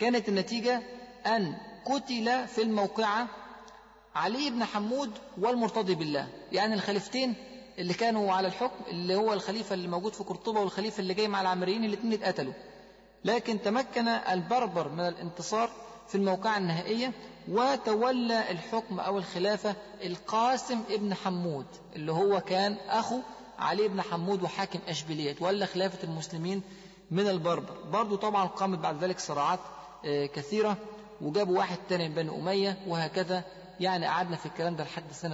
كانت النتيجة أن قتل في الموقعة علي بن حمود والمرتضي بالله يعني الخليفتين اللي كانوا على الحكم اللي هو الخليفة اللي موجود في قرطبة والخليفة اللي جاي مع العامريين الاثنين اتقتلوا لكن تمكن البربر من الانتصار في الموقعة النهائية وتولى الحكم أو الخلافة القاسم ابن حمود اللي هو كان أخو علي بن حمود وحاكم أشبيلية تولى خلافة المسلمين من البربر برضو طبعا قامت بعد ذلك صراعات كثيرة وجابوا واحد تاني من بني أمية وهكذا يعني قعدنا في الكلام ده لحد سنة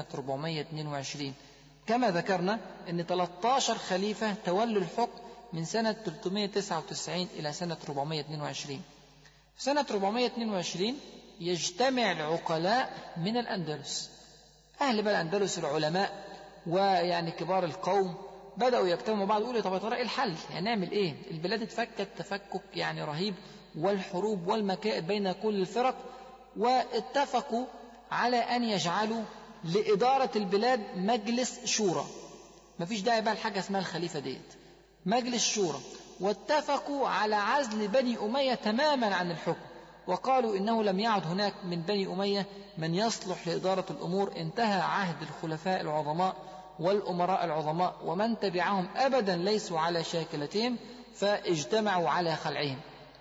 422 كما ذكرنا أن 13 خليفة تولوا الحكم من سنة 399 إلى سنة 422 في سنة 422 يجتمع العقلاء من الأندلس أهل بقى الأندلس العلماء ويعني كبار القوم بدأوا يجتمعوا بعض يقولوا طب يا ترى إيه الحل؟ يعني نعمل إيه؟ البلاد اتفكت تفكك يعني رهيب والحروب والمكائد بين كل الفرق واتفقوا على أن يجعلوا لإدارة البلاد مجلس شورى مفيش داعي بقى لحاجة اسمها الخليفة ديت مجلس شورى واتفقوا على عزل بني أمية تماما عن الحكم وقالوا إنه لم يعد هناك من بني أمية من يصلح لإدارة الأمور انتهى عهد الخلفاء العظماء والأمراء العظماء ومن تبعهم أبدا ليسوا على شاكلتهم فاجتمعوا على خلعهم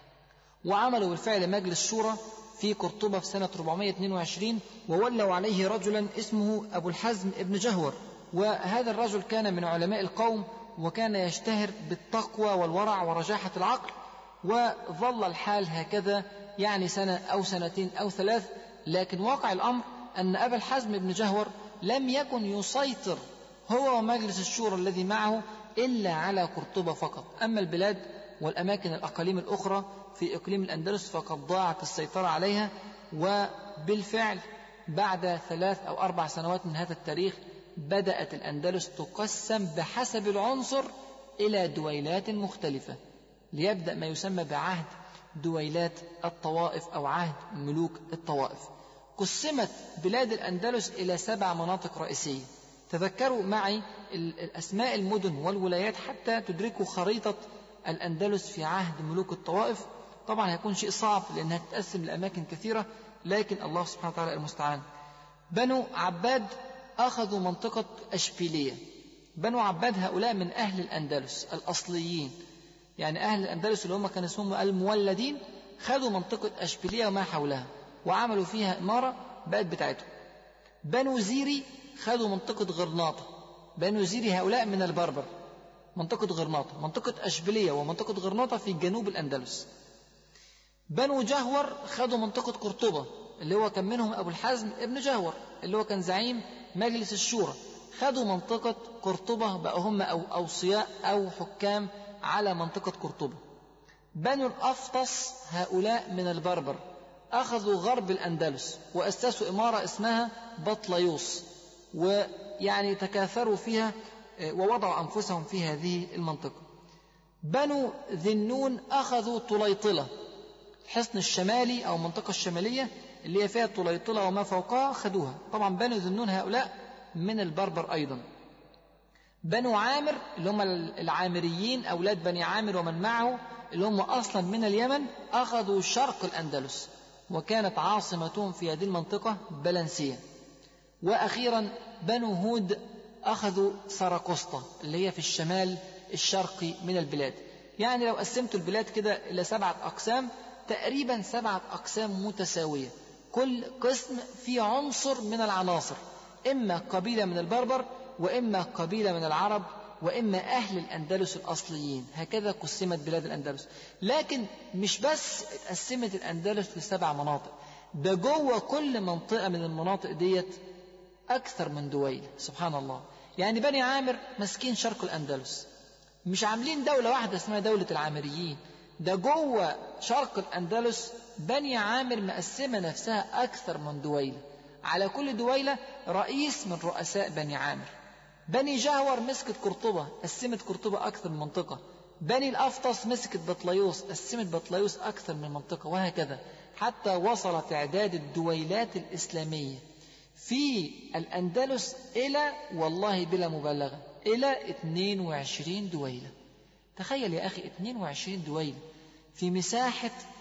وعملوا بالفعل مجلس شورى في قرطبة في سنة 422 وولوا عليه رجلا اسمه أبو الحزم ابن جهور وهذا الرجل كان من علماء القوم وكان يشتهر بالتقوى والورع ورجاحة العقل وظل الحال هكذا يعني سنة أو سنتين أو ثلاث لكن واقع الأمر أن أبا الحزم بن جهور لم يكن يسيطر هو ومجلس الشورى الذي معه إلا على قرطبة فقط أما البلاد والأماكن الأقاليم الأخرى في إقليم الأندلس فقد ضاعت السيطرة عليها وبالفعل بعد ثلاث أو أربع سنوات من هذا التاريخ بدأت الأندلس تقسم بحسب العنصر إلى دويلات مختلفة ليبدأ ما يسمى بعهد دويلات الطوائف أو عهد ملوك الطوائف قسمت بلاد الأندلس إلى سبع مناطق رئيسية تذكروا معي الأسماء المدن والولايات حتى تدركوا خريطة الأندلس في عهد ملوك الطوائف طبعا هيكون شيء صعب لأنها تتقسم لأماكن كثيرة لكن الله سبحانه وتعالى المستعان بنو عباد أخذوا منطقة أشبيلية بنو عباد هؤلاء من أهل الأندلس الأصليين يعني أهل الأندلس اللي هم كان اسمهم المولدين خدوا منطقة أشبيلية وما حولها وعملوا فيها إمارة بقت بتاعتهم بنو زيري خدوا منطقة غرناطة بنو زيري هؤلاء من البربر منطقة غرناطة منطقة أشبيلية ومنطقة غرناطة في جنوب الأندلس بنو جهور خدوا منطقة قرطبة اللي هو كان منهم أبو الحزم ابن جهور اللي هو كان زعيم مجلس الشورى خدوا منطقة قرطبة بقى هم أو أوصياء أو حكام على منطقة قرطبة بنو الأفطس هؤلاء من البربر أخذوا غرب الأندلس وأسسوا إمارة اسمها بطليوس ويعني تكاثروا فيها ووضعوا أنفسهم في هذه المنطقة بنو ذنون أخذوا طليطلة الحصن الشمالي أو المنطقة الشمالية اللي هي فيها طليطلة وما فوقها خدوها طبعا بنو ذنون هؤلاء من البربر أيضا بنو عامر اللي هم العامريين أولاد بني عامر ومن معه اللي هم أصلا من اليمن أخذوا شرق الأندلس وكانت عاصمتهم في هذه المنطقة بلنسية وأخيرا بنو هود أخذوا سراقسطة اللي هي في الشمال الشرقي من البلاد يعني لو قسمت البلاد كده إلى سبعة أقسام تقريبا سبعة أقسام متساوية كل قسم فيه عنصر من العناصر إما قبيلة من البربر وإما قبيلة من العرب وإما أهل الأندلس الأصليين هكذا قسمت بلاد الأندلس لكن مش بس اتقسمت الأندلس لسبع مناطق ده جوه كل منطقة من المناطق ديت أكثر من دويل سبحان الله يعني بني عامر ماسكين شرق الأندلس مش عاملين دولة واحدة اسمها دولة العامريين ده جوه شرق الأندلس بني عامر مقسمة نفسها أكثر من دويلة على كل دويلة رئيس من رؤساء بني عامر بني جهور مسكت قرطبة قسمت قرطبة أكثر من منطقة بني الأفطس مسكت بطليوس قسمت بطليوس أكثر من منطقة وهكذا حتى وصل تعداد الدويلات الإسلامية في الأندلس إلى والله بلا مبالغة إلى 22 دويلة تخيل يا أخي 22 دويلة في مساحة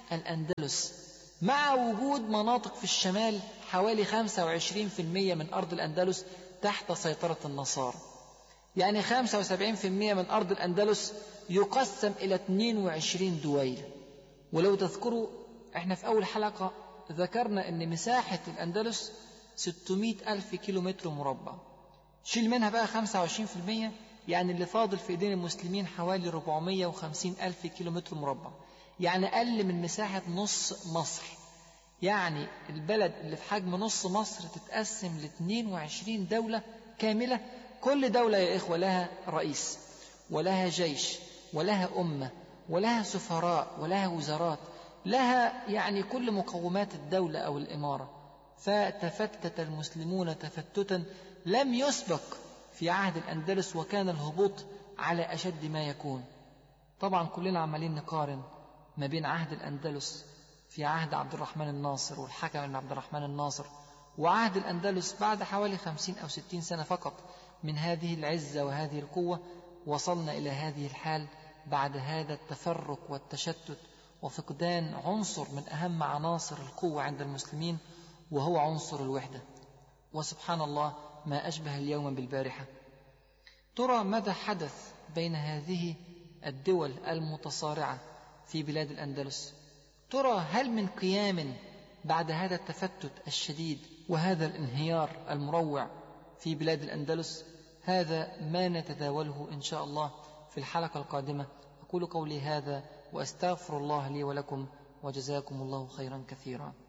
الأندلس مع وجود مناطق في الشمال حوالي 25% من أرض الأندلس تحت سيطرة النصارى يعني 75% من أرض الأندلس يقسم إلى 22 دويلة ولو تذكروا احنا في أول حلقة ذكرنا أن مساحة الأندلس 600 ألف كيلو متر مربع شيل منها بقى 25% يعني اللي فاضل في ايدين المسلمين حوالي 450 ألف كيلو متر مربع يعني أقل من مساحة نص مصر يعني البلد اللي في حجم نص مصر تتقسم ل 22 دولة كاملة كل دولة يا إخوة لها رئيس ولها جيش ولها أمة ولها سفراء ولها وزارات لها يعني كل مقومات الدولة أو الإمارة فتفتت المسلمون تفتتا لم يسبق في عهد الأندلس وكان الهبوط على أشد ما يكون طبعا كلنا عمالين نقارن ما بين عهد الأندلس في عهد عبد الرحمن الناصر والحكم بن عبد الرحمن الناصر وعهد الأندلس بعد حوالي خمسين أو ستين سنة فقط من هذه العزة وهذه القوة وصلنا إلى هذه الحال بعد هذا التفرق والتشتت وفقدان عنصر من أهم عناصر القوة عند المسلمين وهو عنصر الوحدة وسبحان الله ما أشبه اليوم بالبارحة ترى ماذا حدث بين هذه الدول المتصارعة في بلاد الأندلس ترى هل من قيام بعد هذا التفتت الشديد وهذا الانهيار المروع في بلاد الأندلس هذا ما نتداوله إن شاء الله في الحلقة القادمة أقول قولي هذا وأستغفر الله لي ولكم وجزاكم الله خيرا كثيرا